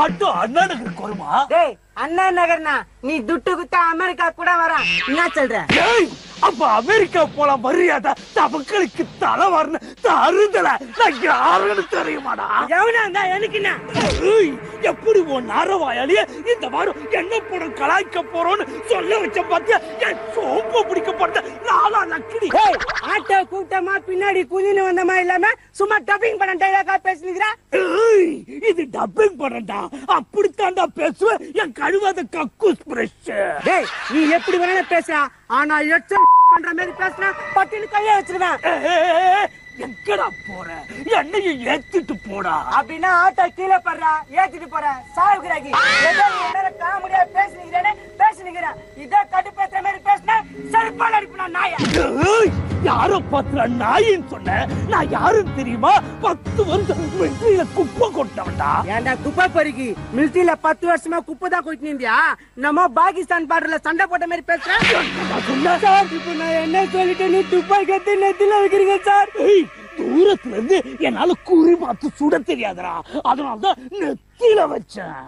Auto அண்ணா நகருக்கு வருமா டேய் அண்ணா நகர்னா நீ துட்டு குத்தா அமெரிக்கா கூட வரான் என்ன சொல்ற ஏய் அப்ப அமெரிக்கா போலாம் மரியாதை தமக்களுக்கு தலை வரணும் தருதல நான் யாருன்னு தெரியுமாடா எவனா இருந்தா எனக்கு என்ன ஏய், எப்படி உன் நாரவாயாலிய இந்த வாரம் என்ன படம் கலாய்க்க போறோம்னு சொல்ல வச்ச பாத்தியா என் சோப்பு பிடிக்கப்பட்ட நாலா லக்கிடி டேய் ஆட்டோ கூட்டமா பின்னாடி குதின்னு வந்தமா இல்லாம சும்மா டப்பிங் பண்ண டைலாக்கா பேசுனீங்கடா ஏய், இது டப்பிங் படம்டா அப்படித்தான்டா பேசுவேன் என் கழுவாத கக்கூஸ் பிரஷ் டேய் நீ எப்படி வேணாலும் பேசுறா ஆனா எச்சம் பண்ற மாதிரி பேசுனா பட்டுன்னு கைய வச்சிருவேன் எங்கடா போற என்னைய ஏத்திட்டு போடா அப்படின்னா ஆட்டோ கீழே படுறா ஏத்திட்டு போற சாவுகிறாக்கி ஏதோ நீ என்ன காமெடியா பேசுனீங்களே பேசுனீங்கிறேன் இதே கடுப்பேத்துற மாதிரி பேசுனா செருப்பால் அடிப்பா நாயா ஏய், யார பாத்துற நாயின்னு சொன்ன நான் யாருன்னு தெரியுமா பத்து வருஷம் வெற்றியில குப்பை கொட்டவன்டா ஏன்டா குப்பை பொறுக்கி மிலிட்டரியில பத்து வருஷமா குப்பை தான் கொட்டினு இருந்தியா நம்ம பாகிஸ்தான் பார்டர்ல சண்டை போட்ட மாதிரி பேசுறேன் நான் சொன்ன சார் இப்போ நான் என்ன சொல்லிட்டு நீ துப்பாக்கி எடுத்து நெத்தில வைக்கிறீங்க சார் ஏய், தூரத்துல இருந்து என்னால குறி பார்த்து சுட தெரியாதுடா அதனாலதான் நெத்தியில வச்சேன்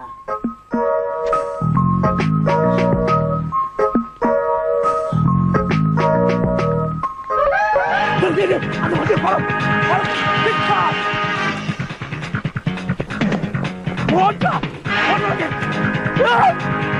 டேய், டேய், டேய், அந்த வண்டியை போ- போ- நிப்பா. போடா, போடா, டேய்.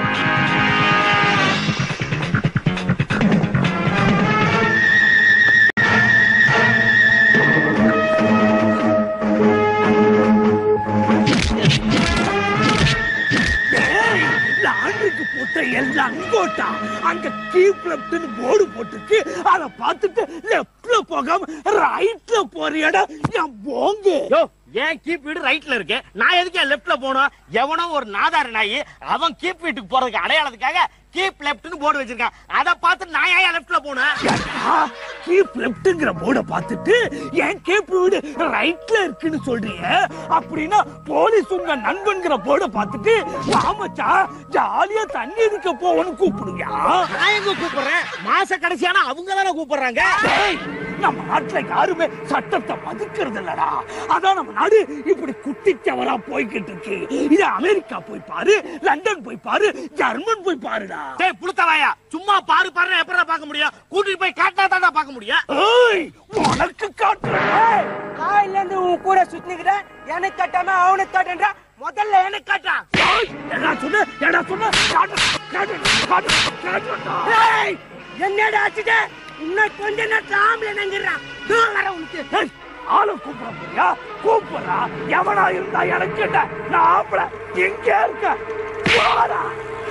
ஏய், லாண்டரிக்கு போட்ட எல்லாம் அங்கோட்டா அங்க கீப் லெப்ட்னு போர்டு போட்டுருக்கு அத பார்த்துட்டு லெப்ட்ல போகாம ரைட்ல போறியடா என் போங்க யோ ஏன் கீப் வீடு ரைட்ல இருக்கு நான் எதுக்கு லெஃப்ட்ல போகணும் எவனோ ஒரு நாதார நாயி அவன் கீப் வீட்டுக்கு போறதுக்கு அடையாளத்துக்காக கீப் லெஃப்ட்னு போர்டு வச்சிருக்கான் அதை பார்த்து நான் ஏன் லெஃப்ட்ல போனேன் கீப் லெப்ட்ங்கிற போர்டை பார்த்துட்டு என் கேப் வீடு ரைட்ல இருக்குன்னு சொல்றீங்க அப்படின்னா போலீஸ் உங்க நண்பன்கிற போர்டை பார்த்துட்டு ஆமாச்சா ஜாலியா தண்ணி இருக்க போவோன்னு கூப்பிடுங்க நான் எங்க கூப்பிடுறேன் மாச கடைசியானா அவங்க தானே கூப்பிடுறாங்க ஏய், நம்ம நாட்டுல யாருமே சட்டத்தை மதிக்கிறது இல்லடா அதான் நம்ம நாடு இப்படி குட்டிச்சவரா போய்கிட்டு இருக்கு இது அமெரிக்கா போய் பாரு லண்டன் போய் பாரு ஜெர்மன் போய் பாருடா டேய் புளுத்தவாயா சும்மா பாரு பாரு எப்படா பார்க்க முடியும் கூட்டிட்டு போய் காட்டினா தான்டா பார்க்க முடியும் ஏய் உனக்கு காட்டுறேன் காயில இருந்து உன் கூட சுத்தினுக்கிற எனக்கு கட்டாம அவனுக்கு காட்டுன்ற முதல்ல எனக்கு காட்டா ஏய், என்ன சொன்ன என்ன சொன்ன காட்டு காட்டு காட்டு காட்டுடா ஏய், என்னடா ஆச்சுட்டு இன்னும் கொஞ்ச நேரத்துல ஆம்பளை நங்கிடுறான் தூரம் வர உனக்கு ஏய், ஆளை கூப்பிட போறியா கூப்பிடுறா எவனா இருந்தா எனக்கு என்ன நான் ஆம்பளை எங்க இருக்க போடா.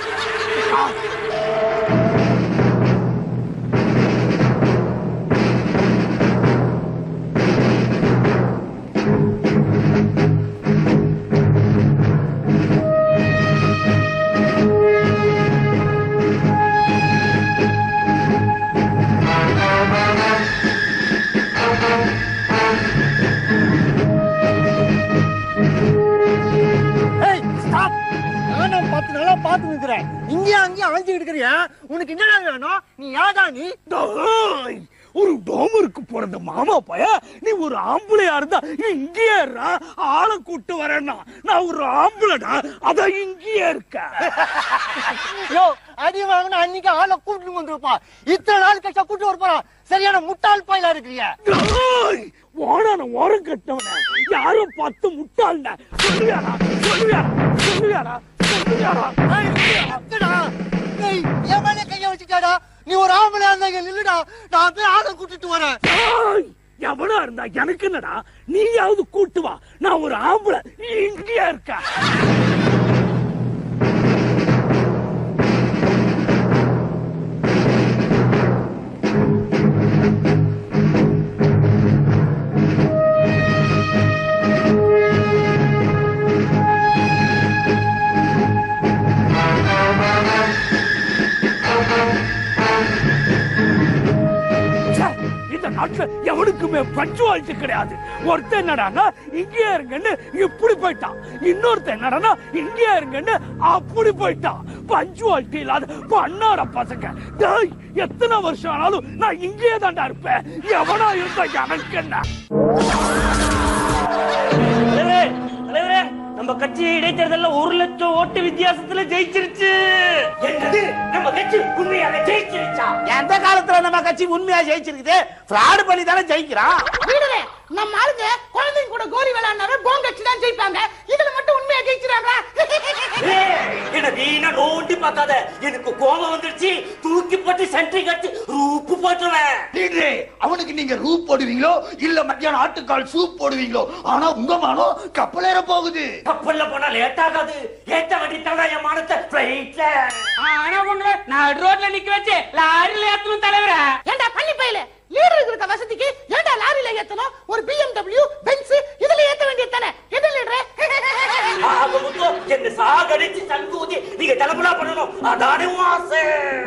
ஏய் ஸ்டாப் நானும் பத்து நாளா பார்த்து நிக்கிறேன் இங்கேயும் அங்கேயும் அலைஞ்சிட்டு இருக்கிறியா உனக்கு என்னடா வேணும் நீ யாரா நீ டேய், ஒரு டோமருக்கு பிறந்த மாமா பைய நீ ஒரு ஆம்பளையா இருந்தா இங்கேயே இருடா. ஆளை கூட்டு வரேன்னா நான் ஒரு ஆம்பளைடா அதான் இங்கேயே இருக்க யோ அடி வாங்கின அன்னைக்கு ஆளை கூட்டிட்டு வந்திருப்பா இத்தனை நாள் கழிச்சா கூட்டு வர போறான் சரியான முட்டாள் பாயிலா இருக்கிறிய டேய், ஓடான ஓரம் கட்டவன யாரும் பார்த்து முட்டாள்ட சொல்லுவியாடா சொல்லுவியாடா சொல்லுவியாடா சொல்லுவியாடா என் மேல கைய வச்சுட்டாடா நீ ஒரு ஆம்பளை இருந்தா இங்க நில்லுடா நான் போய் ஆளை கூட்டிட்டு வரேன் டேய், எவனா இருந்தா எனக்கு என்னடா நீயாவது கூட்டு வா நான் ஒரு ஆம்பளை நீ இங்கேயே இருக்க ச்சே, இந்த நாட்டுல எவனுக்குமே பஞ்சுவாலிட்டி கிடையாது ஒருத்தன் என்னடான்னா இங்கேயே இருங்கன்னு இப்படி போயிட்டான் இன்னொருத்தன் என்னடான்னா இங்கேயே இருங்கன்னு அப்படி போயிட்டான் பஞ்சுவாலிட்டி இல்லாத பண்ணாட பசங்க டேய் எத்தனை வருஷம் ஆனாலும் நான் இங்கேயே தான்டா இருப்பேன் எவனா இருந்தா எனக்கு என்ன தலைவரே, தலைவரே, நம்ம நம்ம கட்சி இடைத்தேர்தல்ல ஒரு லட்சம் ஓட்டு வித்தியாசத்துல ஜெயிச்சிருச்சு என்னது நம்ம கட்சி உண்மையாக ஜெயிச்சிருச்சா எந்த காலத்துல நம்ம கட்சி உண்மையா ஜெயிச்சிருக்குது ஃப்ராடு பண்ணி தானே ஜெயிக்கிறான் வீடுலே நம்ம ஆளுங்க குழந்தைங்க கூட கோலி விளையாடுனாவே போங்க கட்சி தான் ஜெயிப்பாங்க இதுல மட்டும் உண்மையா ஜெயிச்சிடாங்க என்ன வீணா நோண்டி பார்க்காத எனக்கு கோபம் வந்துருச்சு தூக்கி போட்டு சென்ட்ரி கட்டி ரூப்பு போட்டுருவேன் லீடரே அவனுக்கு நீங்க ரூப் போடுவீங்களோ இல்ல மத்தியானம் ஆட்டுக்கால் சூப் போடுவீங்களோ ஆனா உங்க மானம் கப்பலேற போகுது கப்பல்ல போனா லேட் ஆகாது ஏத்த வண்டி தானா என் மானத்தை பிளைட்ல ஆனா உங்களை நடு ரோட்ல நிக்க வச்சு லாரியில ஏத்தணும் தலைவரா ஏண்டா பண்ணி பையல லீடருக்கு இருக்க வசதிக்கு ஏண்டா லாரியில ஏத்தணும் ஒரு பிஎம்டபிள்யூ பென்ஸ் இதுல ஏத்த வேண்டியது தானே எது லீடரே ஆக மொத்தம் என்ன சாகடிச்சு சங்கூதி நீங்க தலைமுறை பண்ணணும் அதானே உன் ஆசை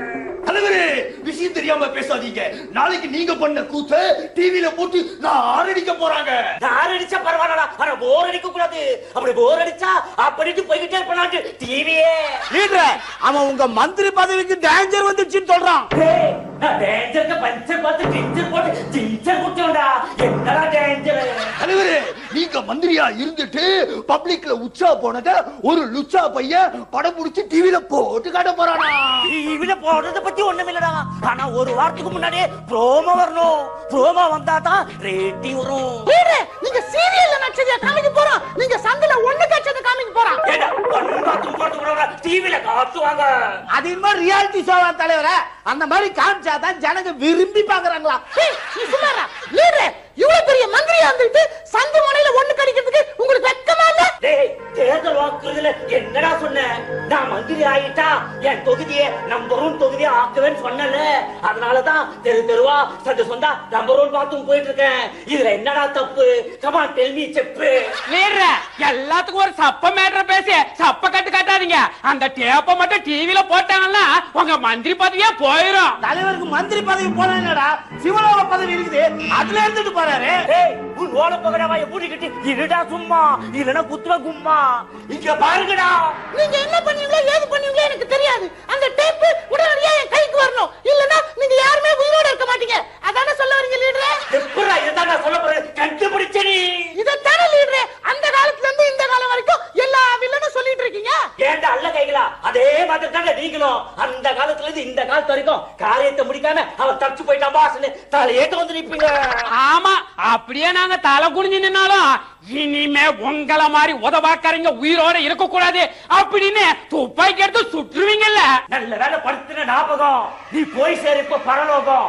தலைவரே விஷயம் தெரியாம பேசாதீங்க நாளைக்கு நீங்க பண்ண கூத்த டிவில போட்டு நான் ஆரடிக்க போறாங்க யார் அடிச்சா பரவாயில்லடா ஆனா போர் அடிக்க கூடாது அப்படி போர் அடிச்சா அப்படிட்டு போய்கிட்டே இருப்பானாட்டு டிவியே லீடர் அவன் உங்க மந்திரி பதவிக்கு டேஞ்சர் வந்துச்சுன்னு சொல்றான் டேய், நான் டேஞ்சருக்கு பஞ்சர் பார்த்து டீச்சர் போட்டு டீச்சர் குட்டியோண்டா என்னடா டேஞ்சர் தலைவரே நீங்க மந்திரியா இருந்துட்டு பப்ளிக்ல உச்சா போனத ஒரு லுச்சா பையன் படம் புடிச்சு டிவில போட்டு காட்ட போறானா டிவில போடுறத பத்தி ஒண்ணும் இல்லடா ஆனா ஒரு வாரத்துக்கு முன்னாடியே ப்ரோமோ வரணும் ப்ரோமோ வந்தா தான் ரேட்டிங் வரும் லீடரே நீங்க சீரியல்ல நடிச்சதை காமிக்க போறோம் நீங்க சந்தில ஒண்ணு கட்சதை காமிக்க போறோம் ஏண்டா, ஒண்ணு பார்த்து போட்டு விடுறா, டிவில காட்டுவாங்க அது இன்னும் ரியாலிட்டி ஷோவா தலைவர அந்த மாதிரி காமிச்சாதான் ஜனங்க விரும்பி பாக்குறாங்களா ஏய், நீ சும்மாரா லீடரே இவ்வளவு பெரிய மந்திரியா இருந்துட்டு சந்தி முனையில ஒண்ணு கடிக்கிறதுக்கு உங்களுக்கு வெக்கமா இல்ல டேய் தேர்தல் வாக்குறுதியில என்னடா சொன்ன நான் மந்திரி ஆயிட்டா என் தொகுதியை நம்பர் ஒன் தொகுதியை ஆக்குவேன்னு சொன்னல அதனாலதான் தெரு தெருவா சந்து சொந்தா நம்பர் ஒன் பார்த்தும் போயிட்டு இருக்கேன் இதுல என்னடா தப்பு கமான் டெல்மி செப்பு லீடர எல்லாத்துக்கும் ஒரு சப்ப மேட்டர் பேசி சப்ப கட்டு கட்டாதீங்க அந்த டேப்ப மட்டும் டிவில போட்டாங்கன்னா உங்க மந்திரி பதவியே போயிரும் தலைவருக்கு மந்திரி பதவி போனா என்னடா சிவலோக பதவி இருக்குது அதுல இருந்துட்டு போறாரு டேய் உன் ஓல பகடவாய பூட்டிக்கிட்டு இருடா சும்மா இல்லனா குத்துவ கும்மா இங்க பாருங்கடா நீங்க என்ன பண்ணுவீங்களோ ஏது பண்ணுவீங்களோ எனக்கு தெரியாது அந்த டேப் உடனடியா என் கைக்கு வரணும் இல்லனா நீங்க யாருமே உயிரோட இருக்க மாட்டீங்க அதானே சொல்ல வரீங்க லீடரே எப்படா இதான் நான் சொல்ல போறேன் கண்டுபிடிச்ச நீ இதைத்தானே லீடரே அந்த காலத்துல இருந்து இந்த காலம் வரைக்கும் எல்லா வில்லனும் சொல்லிட்டு இருக்கீங்க ஏன்டா அல்ல கைகளா அதே மாதிரி தாங்க நீங்களும் அந்த காலத்துல இருந்து இந்த காலத்து வரைக்கும் காரியத்தை முடிக்காம அவன் தப்பிச்சு போயிட்டான் பாஸ்னு தலையேட்டு வந்து நிப்பீங்க ஆமா அப்படியே நாங்க தலை குனிஞ்சு நின்னாலும் இனிமே உங்கள மாதிரி உதவாக்காரங்க உயிரோட இருக்க கூடாது அப்படின்னு துப்பாக்கி எடுத்து சுட்டுருவீங்கல்ல நல்ல வேலை படுத்துன ஞாபகம் நீ போய் சேரு இப்ப பரலோகம்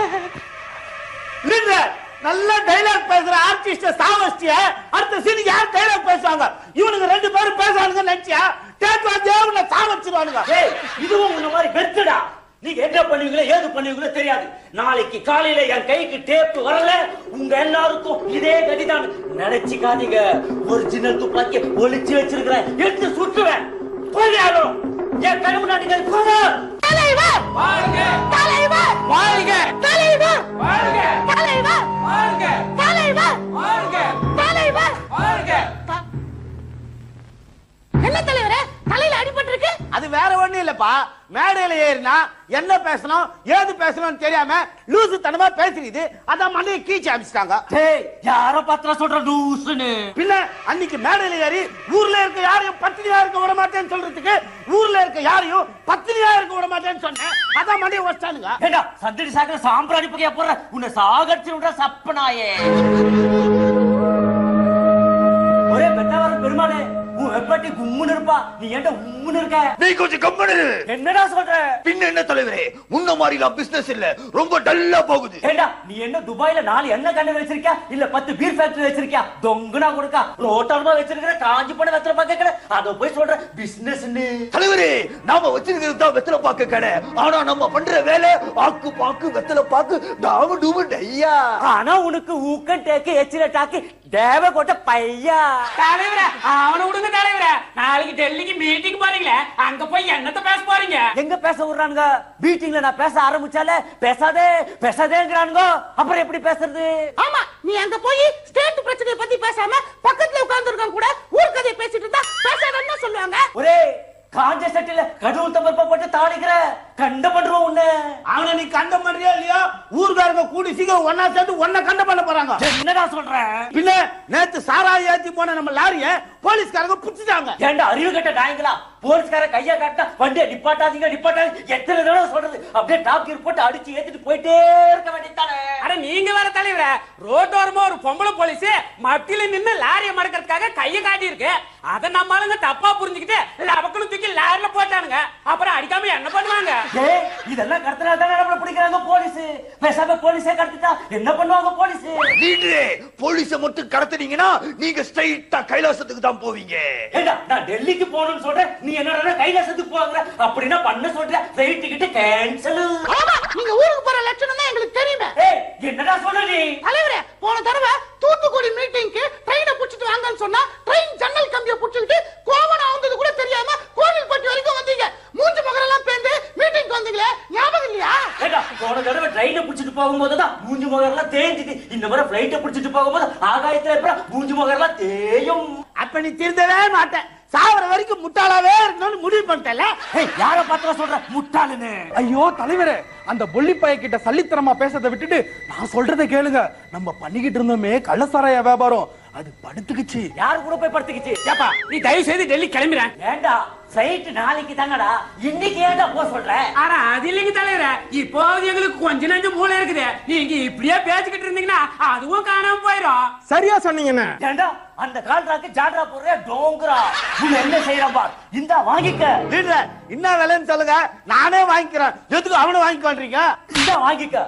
லீடர் நல்ல டைலாக் பேசுற ஆர்டிஸ்ட சாவஸ்டிய அடுத்த சீன் யார் டைலாக் பேசுவாங்க இவனுங்க ரெண்டு பேரும் பேசுறானுங்க நினைச்சியா டேக் வந்து உன்னை சாவச்சிருவானுங்க ஏய் இதுவும் உன்ன மாதிரி வெத்துடா நீங்க என்ன பண்ணுவீங்களோ ஏது பண்ணுவீங்களோ தெரியாது நாளைக்கு காலையில என் கைக்கு டேப் வரல உங்க எல்லாருக்கும் இதே கதிதான் நினைச்சுக்காதீங்க ஒரிஜினல் துப்பாக்கி ஒளிச்சு வச்சிருக்கிறேன் எடுத்து சுட்டுவேன் போய் யாரும் என் கண்ணு முன்னாடி நின்னு போங்க. தலைவர் தலைவர் வாழ்க தலைவர் வாழ்க தலைவர் வாழ்க தலைவர் வாழ்க தலைவர் வாழ்க த- என்ன தலைவரே தலையில அடிபட்டு இருக்கு அது வேற ஒண்ணும் இல்லப்பா மேடையில ஏறினா என்ன பேசணும் ஏது பேசணும்னு தெரியாம லூசு தனமா பேசுறது அதான் மண்டையை கீச்சு அமிச்சிட்டாங்க டேய் யார பத்திர சொல்ற லூசுன்னு பின்ன அன்னைக்கு மேடையில ஏறி ஊர்ல இருக்க யாரையும் பத்தினியா இருக்க விட மாட்டேன்னு சொல்றதுக்கு ஊர்ல இருக்க யாரையும் பத்தினியா இருக்க விட மாட்டேன்னு சொன்னேன் அதான் மண்டையை வச்சிட்டானுங்க ஏண்டா சந்தடி சாக்கிற சாம்பிராணி பகையா போற உன்னை சாகடிச்சு விடுற சப்பனாயே ஒரே பெத்தவர பெருமாளே உன் வெப்பாட்டி கும்முன்னு இருப்பா நீ ஏன்டா உம்முன்னு இருக்க நீ கொஞ்சம் கம்மனு என்னடா சொல்ற பின்ன என்ன தலைவரே முன்ன மாதிரிலாம் பிசினஸ் இல்ல ரொம்ப டல்லா போகுது ஏண்டா நீ என்ன துபாயில நாலு எண்ணெய் கண்டு வச்சிருக்கியா இல்ல பத்து பீர் ஃபேக்டரி வச்சிருக்கியா தொங்குனா கொடுக்கா ரோட்டாரமா வச்சிருக்கிற காஞ்சி பண்ண வெத்தல பாக்க அத போய் சொல்ற பிசினஸ்னு தலைவரே நாம வச்சிருக்கிறது தான் வெத்தலை பாக்கு கடை ஆனா நம்ம பண்ற வேலை ஆக்கு பாக்கு வெத்தலை பாக்கு டாம டூமு டையா ஆனா உனக்கு ஊக்கம் டேக்கு எச்சில டாக்கு தேவ கொட்ட பையா தலைவர அவனை விடுங்க தலைவர நாளைக்கு டெல்லிக்கு மீட்டிங் போறீங்களே அங்க போய் என்னத்த பேச போறீங்க எங்க பேச விடுறானுங்க மீட்டிங்ல நான் பேச ஆரம்பிச்சாலே பேசாதே பேசாதேங்கிறானுங்க அப்புறம் எப்படி பேசுறது ஆமா நீ அங்க போய் ஸ்டேட் பிரச்சனையை பத்தி பேசாம பக்கத்துல உட்கார்ந்து கூட ஊர் கதையை பேசிட்டு இருந்தா பேசாதன்னு சொல்லுவாங்க ஒரே காஞ்ச சட்டில கடவுள் தம்பப்பா போட்டு தாளிக்கிற கண்ட பண்றோம் உன்ன அவனை நீ கண்ட பண்றியா இல்லையா ஊர்காரங்க கூடி சீக்கிரம் ஒன்னா சேர்ந்து ஒன்ன கண்ட பண்ண போறாங்க என்னடா சொல்ற பின்ன நேத்து சாராய் ஏத்தி போன நம்ம லாரிய போலீஸ்காரங்க புடிச்சிட்டாங்க ஏன்டா அறிவு கட்ட நாயங்களா போலீஸ்கார கையா காட்டா வண்டியை நிப்பாட்டாதீங்க நிப்பாட்டாதீங்க எத்தனை தடவை சொல்றது அப்படியே டாப் கீர் போட்டு அடிச்சு ஏத்திட்டு போயிட்டே இருக்க வேண்டியதானே அட நீங்க வேற தலைவர ரோட்டோரமா ஒரு பொம்பளை போலீஸ் மத்தியில நின்னு லாரியை மடக்கிறதுக்காக கைய காட்டி இருக்கு அத நம்ம ஆளுங்க தப்பா புரிஞ்சுக்கிட்டு லபக்குன்னு தூக்கி லாரில போட்டானுங்க அப்புறம் அடிக்காம என்ன பண்ணுவாங்க ஏய், இதெல்லாம் கடத்தினா தானே நம்மள பிடிக்கிறாங்க போலீஸ் பேசாம போலீஸே கடத்திட்டா என்ன பண்ணுவாங்க போலீஸ் லீடரே போலீஸ மட்டும் கடத்துனீங்கன்னா நீங்க ஸ்ட்ரைட்டா கைலாசத்துக்கு தான் போவீங்க ஏண்டா நான் டெல்லிக்கு போகணும்னு சொல்றேன் நீ என்னடா கைலாசத்துக்கு போகிற அப்படின்னா பண்ண சொல்ற ஃபிளைட் டிக்கெட் கேன்சல் ஆமா நீங்க ஊருக்கு போற லட்சணம் தான் எங்களுக்கு தெரியுமே ஏய் என்னடா சொல்ற நீ தலைவரே போன தடவை தூத்துக்குடி மீட்டிங்க்கு ட்ரெயினை புடிச்சிட்டு வாங்கன்னு சொன்னா ட்ரெயின் ஜன்னல் கம்பியை புடிச்சிட்டு கோவணம் வந்தது கூட தெரியாம கோவில்பட்டி வரைக்கும் வந்தீங்க மூஞ்சி முகரெல்லாம் பேந்து மீட்டிங்க்கு வந்தீங்களே ஞாபகம் இல்லையா ஏண்டா போன தடவை ட்ரெயினை பிடிச்சிட்டு போகும்போது தான் மூஞ்சி முகரெல்லாம் தேஞ்சிட்டு இந்த முறை ஃபிளைட்டை பிடிச்சிட்டு போகும்போது ஆகாயத்துல எப்பறம் மூஞ்சி முகரெல்லாம் தேயும் அப்ப நீ திருந்தவே மாட்டேன் சாவர வரைக்கும் முட்டாளாவே இருக்கணும்னு முடிவு பண்ணிட்டல ஏய் யார பாத்திர சொல்ற முட்டாளுன்னு ஐயோ தலைவரே அந்த பொல்லிப்பாய கிட்ட சல்லித்தனமா பேசுறதை விட்டுட்டு நான் சொல்றதை கேளுங்க நம்ம பண்ணிக்கிட்டு இருந்தோமே கள்ளசாராய வியாபாரம் அது படுத்துக்குச்சு யாரு கூட போய் படுத்துக்கிச்சு ஏப்பா நீ தயவு செய்து டெல்லி கிளம்பிறேன் ஏண்டா ஃபிளைட் நாளைக்கு தானடா இன்னைக்கு ஏன்டா போக சொல்ற ஆனா அது இல்லைங்க தலைவர இப்போ எங்களுக்கு கொஞ்ச நஞ்சு மூளை இருக்குது நீங்க இப்படியே பேசிக்கிட்டு இருந்தீங்கன்னா அதுவும் காணாம போயிடும் சரியா சொன்னீங்கண்ணே ஏண்டா அந்த கால்ராக்கு ஜாட்ரா போடுற டோங்கரா நீ என்ன செய்யற பார் இந்தா வாங்கிக்க லீடர் என்ன விலைன்னு சொல்லுங்க நானே வாங்கிக்கிறேன் எதுக்கு அவனை வாங்கிக்கொள்றீங்க இந்தா வாங்கிக்க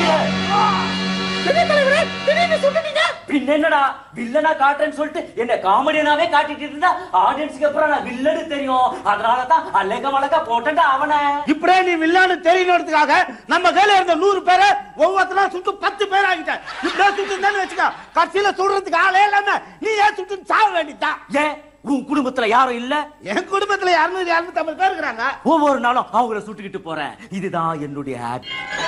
திடீர் தலைவரே திடீர்னு சுட்டுட்டீங்க பின்ன என்னடா வில்லனா காட்டுறேன்னு சொல்லிட்டு என்ன காமெடியனாவே காட்டிட்டு இருந்தா ஆடியன்ஸ்க்கு அப்புறம் நான் வில்லனு தெரியும் அதனால தான் அழக வழக்கா போட்டேன்டா அவனை இப்படியே நீ வில்லான்னு தெரியணுன்றதுக்காக நம்ம கையில இருந்த நூறு பேரை ஒவ்வொருத்தரும் சுட்டு பத்து பேர் ஆகிட்டேன் இப்படியே சுட்டு வச்சுக்க கடைசியில சுடுறதுக்கு ஆளே இல்லாம நீ ஏன் சுட்டு சாக வேண்டியதான் ஏன் உன் குடும்பத்துல யாரும் இல்ல என் குடும்பத்துல இருநூறு இருநூத்தி ஐம்பது பேர் இருக்கிறாங்க ஒவ்வொரு நாளும் அவங்கள சுட்டுக்கிட்டு போறேன் இதுதான் என்னுடைய happy.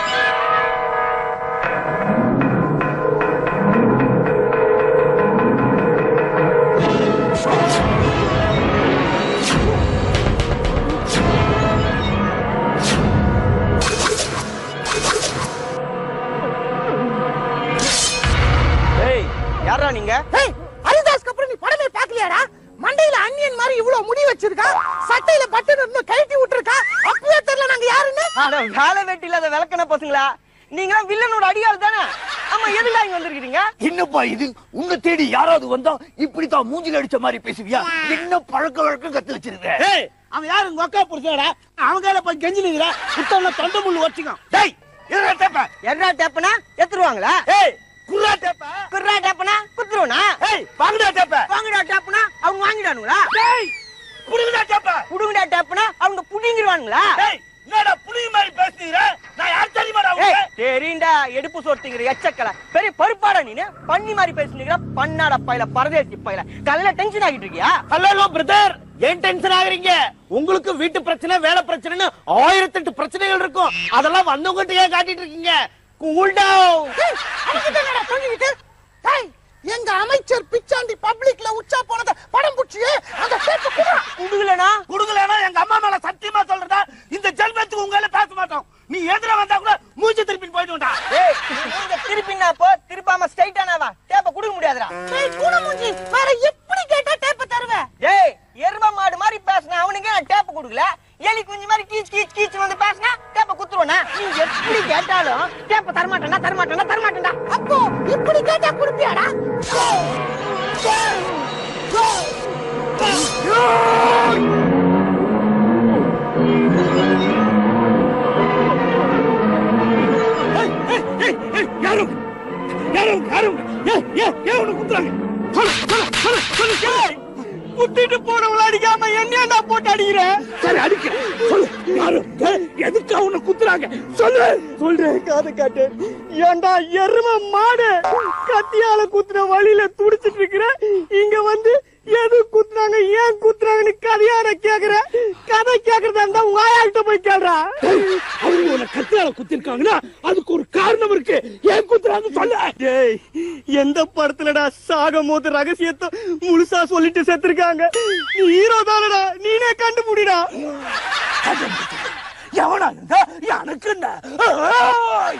யாரா நீங்க ஏய் ஹரிதாஸ்க்கு அப்புறம் நீ படமே பார்க்கலையாடா மண்டையில அன்னியன் மாதிரி இவ்வளவு முடி வச்சிருக்கா சட்டையில பட்டன் இருந்து கழட்டி விட்டுருக்கா அப்பவே தெரியல நாங்க யாருன்னு அட வேலை வெட்டி இல்லாத விளக்கண பசங்களா நீங்க வில்லனோட அடியாள் தானே ஆமா எதுல இங்க வந்திருக்கீங்க என்னப்பா இது உன்னை தேடி யாராவது வந்தா இப்படித்தான் மூஞ்சில அடிச்ச மாதிரி பேசுவியா என்ன பழக்க வழக்கம் கத்து வச்சிருக்க ஏய் அவன் யாரு உங்க அக்கா புடிச்சடா அவன் கையில போய் கெஞ்சி நிக்கிற புத்தகம்ல தொண்டை முள்ளு வச்சுக்கோ டேய் என்ன டேப்ப என்ன டேப்பனா எத்துருவாங்களா ஏய் குர்ரா டேப்ப குர்ரா டேப்பனா குத்துருவனா ஏய் வாங்கடா டேப்ப வாங்கடா டேப்பனா அவங்க வாங்கிடானுங்களா டேய் புடுங்கடா டேப்ப புடுங்கடா டேப்பனா அவங்க புடிங்கிடுவானுங்களா டேய் என்னடா புடிங்க மாதிரி பேசுறீங்க நான் யார் தெரியுமாடா ஏய் உங்களுக்கு தெரியுண்டா எடுப்பு சொட்டிங்கிற எச்சக்கல பெரிய பருப்பாடா நீனு பண்ணி மாதிரி பேசுனீங்க பண்ணாட பையில பரதேசி பையில காலையில டென்ஷன் ஆகிட்டு இருக்கியா ஹலோ பிரதர் ஏன் டென்ஷன் ஆகுறீங்க உங்களுக்கு வீட்டு பிரச்சனை வேலை பிரச்சனைன்னு ஆயிரத்தெட்டு பிரச்சனைகள் இருக்கும் அதெல்லாம் வந்தவங்கிட்ட ஏன் காட்டிட்டு இருக்கீங்க கூல் டவுன் ஏய், அவன்கிட்ட என்னடா சொல்லிக்கிட்டு ஏய், எங்க அமைச்சர் பிச்சாண்டி பப்ளிக்ல உச்சா போனத படம் புடிச்சியே அந்த டேப்ப குடுறா குடுக்கலனா குடுக்கலன்னா எங்க அம்மா மேல சத்தியமா சொல்றதா இந்த ஜென்மத்துக்கு உங்கள பேச மாட்டோம் நீ எதிர வந்தா கூட மூஞ்சி திருப்பி போயிட்டு ஏய் நீங்க திருப்பினா போ திருப்பாம ஸ்ட்ரைட்டானாவா டேப்ப குடுக்க முடியாதுடா ஏய் குணமுஞ்சி வேற எப்படி கேட்டா டேப்ப தருவ டேய் எரும மாடு மாதிரி பேசுன அவனுக்கே நான் டேப் கொடுக்கல எலி குஞ்சு மாதிரி கீச் கீச் கீச் வந்து பேசுனா டேப்ப குத்துருவனா நீ எப்படி கேட்டாலும் டேப்ப தரமாட்டேன்டா தரமாட்டேன்டா தரமாட்டேன்டா அப்போ இப்படி கேட்டா குடுப்பியாடா யாரும் யாரும் யாரும் ஏ ஏ ஏ உன்னை குத்துறாங்க சொல்லு சொல்லு சொல்லு சொல்லு சொல்லு குத்திட்டு போனவள அடிக்காம என்னடா போட்டு அடிக்கிற சரி அடிக்க சொல்லு யாரும் எதுக்கு அவனை குத்துறாங்க சொல்லு சொல்றேன் காது காட்டு ஏன்டா எரும மாடு கத்தியால குத்துன வழியில துடிச்சிட்டு இருக்கிற இங்க வந்து எது குத்துறாங்க ஏன் குத்துறாங்கன்னு கதையான கேக்குற கதை கேக்குறதா இருந்தா உங்க ஆயாக்கிட்ட போய் கேள்றா அவங்க உன்னை கத்தியால குத்திருக்காங்கன்னா அதுக்கு ஒரு காரணம் இருக்கு ஏன் குத்துறாங்க சொல்ல டேய் எந்த படத்துலடா சாகும் போது ரகசியத்தை முழுசா சொல்லிட்டு செத்துருக்காங்க நீ ஹீரோ தானடா நீனே உண்மையை கண்டுபிடிடா எவனா இருந்தா எனக்கு என்ன ஏய்!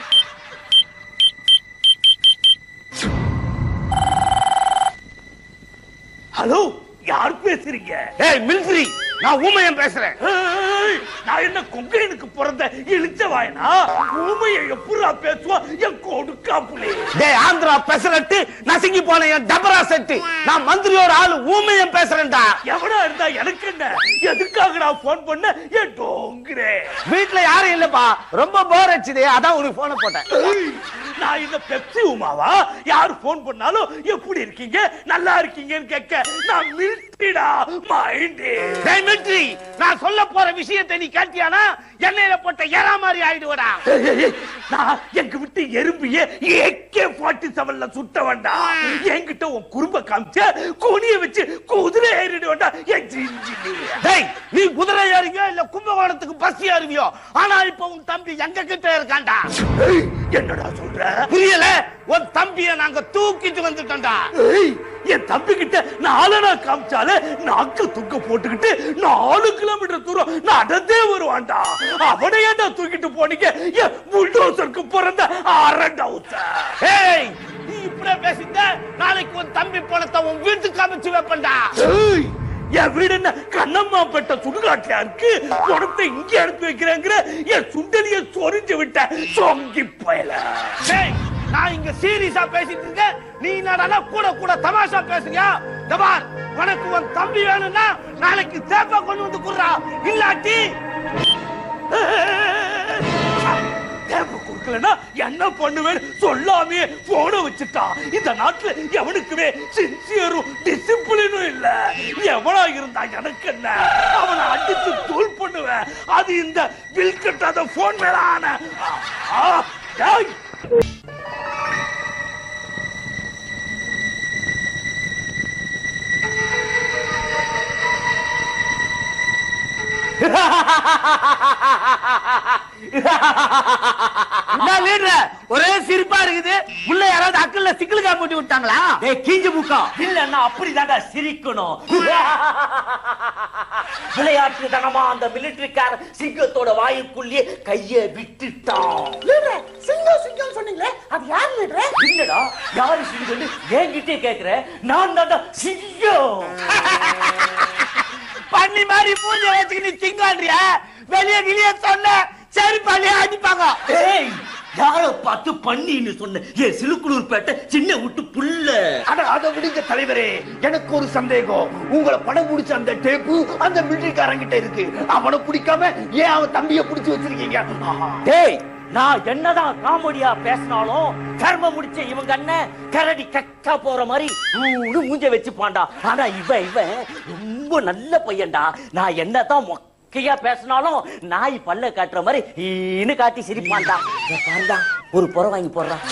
ஹலோ யார் பேசுறீங்க ஏய் மிலிட்ரி நான் ஊமையன் பேசுறேன் ஏய், நான் என்ன கொங்கையனுக்கு பிறந்த இழிச்ச வாயனா ஊமையை எப்படா பேசுவான் என் கொடுக்கா புள்ளி டேய் ஆந்திரா பெசரட்டு நசுங்கி போன என் டபரா செட்டு நான் மந்திரியோட ஆளு ஊமையன் பேசுறேன்டா எவனா இருந்தா எனக்கு என்ன எதுக்காக நான் போன் பண்ண என் டோங்குறே வீட்ல யாரும் இல்லப்பா ரொம்ப போர் அடிச்சுது அதான் உனக்கு போன போட்டேன் ஏய், நான் இந்த பெப்சி உமாவா யார் போன் பண்ணாலும் எப்படி இருக்கீங்க நல்லா இருக்கீங்கன்னு கேட்க நான் மில்டிடா மைண்டு டேய் மிலிட்ரி நான் சொல்ல போற விஷயத்தை நீ கேட்டியானா எண்ணெயில போட்ட ஏறா மாதிரி ஆயிடுவடா நான் எங்க விட்டு எறும்பிய ஏகே ஃபார்ட்டி செவன்ல சுட்ட வேண்டாம் என்கிட்ட உன் குறும்ப காமிச்ச குனிய வச்சு குதிரை ஏறிட வேண்டாம் என் ஜிஞ்சிலி டேய் நீ குதிரை ஏறிவியோ இல்ல கும்பகோணத்துக்கு பஸ் ஏறுவியோ ஆனா இப்ப உன் தம்பி எங்க கிட்ட இருக்கான்டா ஏய், என்னடா சொல்ற புரியல உன் தம்பிய நாங்க தூக்கிட்டு வந்துட்டோம்டா ஏய், என் தம்பி கிட்ட நாலனா காமிச்சாலே நாக்கு துக்க போட்டுக்கிட்டு நாலு கிலோமீட்டர் தூரம் நடந்தே வருவான்டா அவனை ஏன்டா தூக்கிட்டு போனீங்க என் புல்டோசருக்கு பிறந்த அரண்டவுச ஏய் நீ இப்படியே பேசிட்ட நாளைக்கு உன் தம்பி பணத்தை உன் வீட்டுக்கு அமைச்சு வைப்பேன்டா ஏய், என் வீடு என்ன கண்ணம்மா பெட்ட சுடுகாட்டியா இருக்கு உடத்தை இங்க எடுத்து வைக்கிறேங்கிற என் சுண்டலிய சொரிஞ்சு விட்ட சொங்கி பயல டேய் நான் இங்க சீரியஸா பேசிட்டு இருக்கேன் நீ என்னடா கூட கூட தமாஷா பேசுறியா தபார் உனக்கு உன் தம்பி வேணும்னா நாளைக்கு சேப்பா கொண்டு வந்து குடுறா இல்லாட்டி தேவை கொடுக்கலன்னா என்ன பண்ணுவேன்னு சொல்லாமே போன வச்சுட்டான் இந்த நாட்டுல எவனுக்குமே சின்சியரும் டிசிப்ளினும் இல்ல எவனா இருந்தா எனக்கு என்ன அவனை அடிச்சு தூள் பண்ணுவேன் அது இந்த பில் கட்டாத போன் மேல ஆன ஆ, டேய். நான் லீடர் ஒரே சிரிப்பா இருக்குது உள்ள யாராவது அக்கல்ல சிக்கலுக்கா போட்டு விட்டாங்களா டேய் கீஞ்சு முக்கா இல்லன்னா அப்படிதாங்க சிரிக்கணும் விளையாட்டு தனமா அந்த மிலிட்டரிக்கார சிங்கத்தோட வாயுக்குள்ளேயே கைய விட்டுட்டான் லீடர் சிங்கம் சிங்கம் சொன்னீங்களே அது யார் லீடர் என்னடா யாரு சிங்கம்னு என்கிட்டே கேக்குற நான் தான் சிங்கம் பண்ணி மாதிரி பூஜை வச்சுக்கு நீ திங்கான்றியா வெளிய கிளிய சொன்ன சரி பள்ளிய அடிப்பாங்க ஏய் யார பார்த்து பண்ணின்னு சொன்ன ஏன் சிலுக்குளூர் பேட்டை சின்ன விட்டு புல்ல அட அதை விடுங்க தலைவரே எனக்கு ஒரு சந்தேகம் உங்களை படம் பிடிச்ச அந்த டேப்பு அந்த மிலிட்டரிக்காரங்கிட்ட இருக்கு அவனை பிடிக்காம ஏன் அவன் தம்பிய பிடிச்சு வச்சிருக்கீங்க ஆஹா. டேய் நான் என்னதான் காமெடியா பேசினாலும் கர்ம முடிச்ச இவங்க அண்ணன் கரடி கக்கா போற மாதிரி ஊனு மூஞ்ச வச்சு பாண்டா ஆனா இவன் இவன் ரொம்ப நல்ல பையன்டா நான் என்னதான் மொக்கையா பேசினாலும் நாய் பல்ல காட்டுற மாதிரி ஈன்னு காட்டி சிரிப்பான்டா இதை பாருடா ஒரு புற வாங்கி போடுறான்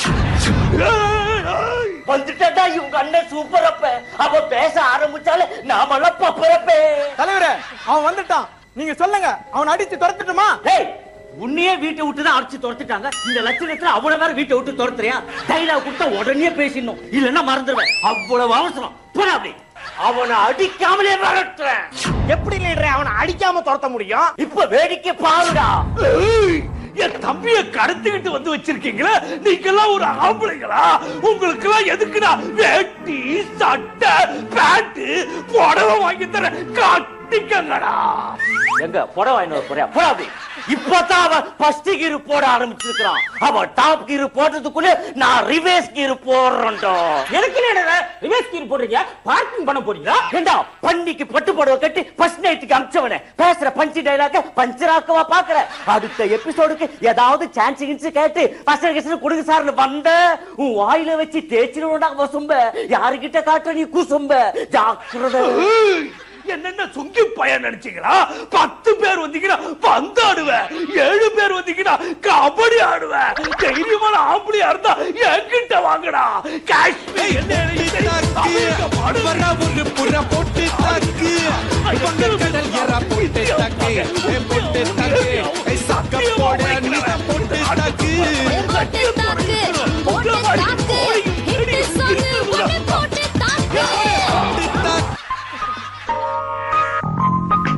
வந்துட்டா இவங்க அண்ணன் சூப்பரப்ப அவ பேச ஆரம்பிச்சாலே நாமெல்லாம் பப்பரப்பே தலைவரே அவன் வந்துட்டான் நீங்க சொல்லுங்க அவனை அடிச்சு துரத்துட்டுமா டேய் உன்னையே வீட்டை விட்டு தான் அடிச்சு துரத்துட்டாங்க இந்த லட்சணத்துல அவ்வளவு வேற வீட்டை விட்டு துரத்துறியா டைலாக் கொடுத்தா உடனே பேசிடணும் இல்லன்னா மறந்துடுவேன் அவ்வளவு அவசரம் போடா அப்படி அவனை அடிக்காமலே விரட்டுறேன் எப்படி லீடரே அவனை அடிக்காம துரத்த முடியும் இப்ப வேடிக்கை பாருடா ஏய், என் தம்பிய கடத்திக்கிட்டு வந்து வச்சிருக்கீங்களா நீங்கெல்லாம் ஒரு ஆம்பளைங்களா உங்களுக்கு எல்லாம் எதுக்குடா வேட்டி சட்டை பேண்ட் புடவை வாங்கி தர கட்டிக்கங்கடா எங்க புடவை வாங்கிட்டு வர போறியா போடா அப்படி இப்பதான் அவன் ஃபர்ஸ்ட் கீர் போட ஆரம்பிச்சிருக்கான் அவன் டாப் கீர் போடுறதுக்குள்ள நான் ரிவேஸ் கீர் போடுறேன்டா எனக்கு லீடர் ரிவர்ஸ் கீர் போடுறீங்க பார்க்கிங் பண்ண போறீங்களா ஏண்டா பண்ணிக்கு பட்டு புடவை கட்டி ஃபர்ஸ்ட் நைட்டுக்கு அமிச்சவனே பேசுற பஞ்சு டைலாக்க பஞ்சராக்கவா பாக்குற அடுத்த எபிசோடுக்கு ஏதாவது சான்ஸ் கின்ஸ் கேட்டு பசங்க கிசன் கொடுங்க சார்னு வந்த உன் வாயில வச்சு தேய்ச்சிருவோம்டா வசும்ப யாருகிட்ட காட்டுற நீ குசும்ப ஜாக்கிரதை ஏய், என்னென்ன சுங்கி பையன் நினைச்சீங்களா பத்து பேர் வந்தீங்கன்னா பந்து ஆடுவேன் ஏழு பேர் வந்தீங்கன்னா கபடி ஆடுவேன் தைரியமான ஆம்பளையா இருந்தா என்கிட்ட வாங்கடா காஷ்மீர் என்ன எழுதி அமெரிக்கா பாடு. ஒரு புற போட்டு தாக்கு வங்க கடல் எற போட்டு தாக்கு ஏ போட்டு தாக்கு ஏ சக்க போட நீ போட்டு தாக்கு போட்டு தாக்கு போட்டு தாக்கு ஹிட் சாங் ஒன்னு போட்டு தாக்கு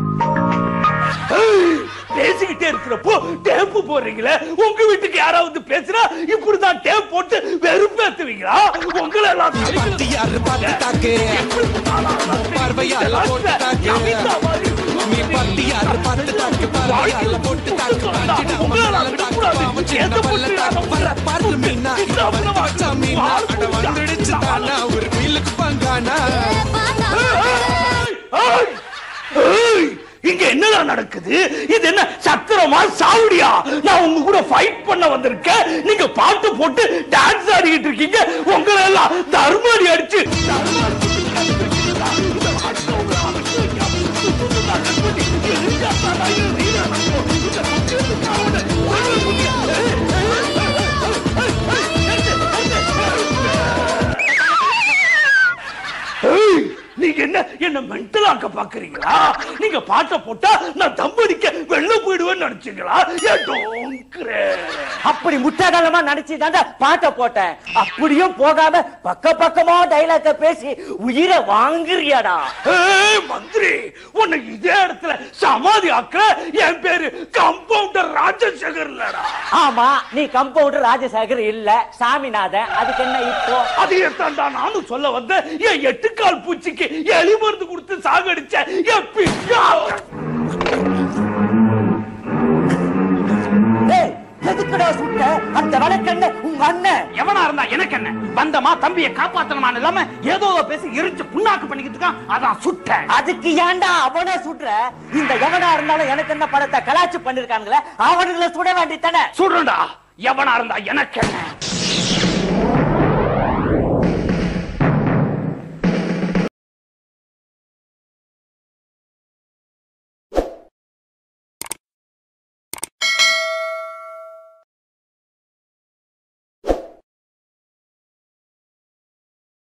பாடிக்கிட்டே இருக்கிறப்போ டேப்பு போடுறீங்களே உங்க வீட்டுக்கு யாராவது பேசுனா இப்படிதான் டேப் போட்டு வெறுப்பேத்துவீங்களா உங்களை எல்லாம் பத்தியாரு பார்த்து தாக்கு பார்வையால போட்டு தாக்கு நீ பத்தியாரு பார்த்து தாக்கு பார்வையால போட்டு தாக்கு பஞ்சிட மண்ணால தாக்கு பாவம் சின்ன பல்ல தாக்கு வர பாரு மீனா இங்க வந்து வச்சா மீனா அட வந்துடுச்சு தானா ஒரு மீலுக்கு பங்கானா ஏய்! ஏய்! இங்க என்னடா நடக்குது இது என்ன சத்திரமா சாவடியா நான் உங்க கூட ஃபைட் பண்ண வந்திருக்கேன் நீங்க பாட்டு போட்டு டான்ஸ் ஆடிக்கிட்டு இருக்கீங்க உங்களை எல்லாம் தர்மடி அடிச்சு ஏய், நீங்க என்ன என்ன மென்டல் ஆக்க பாக்குறீங்களா நீங்க பாட்டை போட்டா நான் தம்படிக்க வெளில போயிடுவேன்னு நினைச்சீங்களா ஏன் டோங்கிறேன் அப்படி முட்டாள்தனமா நினைச்சு பாட்டை போட்டேன் அப்படியும் போகாம பக்க பக்கமா டைலாக்க பேசி உயிரை வாங்குறியாடா ஏய் மந்திரி உன்னை இதே இடத்துல சமாதி ஆக்க என் பேரு கம்பவுண்டர் ராஜசேகர் இல்லடா ஆமா நீ கம்பவுண்டர் ராஜசேகர் இல்ல சாமிநாதன் அதுக்கு என்ன இப்போ அதையே தாண்டா நானும் சொல்ல வந்தேன் என் எட்டுக்கால் பூச்சிக்கு எலி மருந்து கொடுத்து சாகடிச்ச என் பிச்சா ஏய், எதுக்குடா சுட்ட அந்த வழக்கண்ண உங்க அண்ணன் எவனா இருந்தா எனக்கு என்ன வந்தமா தம்பியை காப்பாத்தணுமான்னு இல்லாம ஏதோ பேசி எரிச்சு புண்ணாக்கு பண்ணிக்கிட்டு இருக்கான் அதான் சுட்டேன் அதுக்கு ஏன்டா அவன சுடுற இந்த எவனா இருந்தாலும் எனக்கு என்ன படத்தை கலாச்சு பண்ணிருக்கானுங்களே அவனுங்களை சுட வேண்டித்தானே சுடுறா எவனா இருந்தா எனக்கு என்ன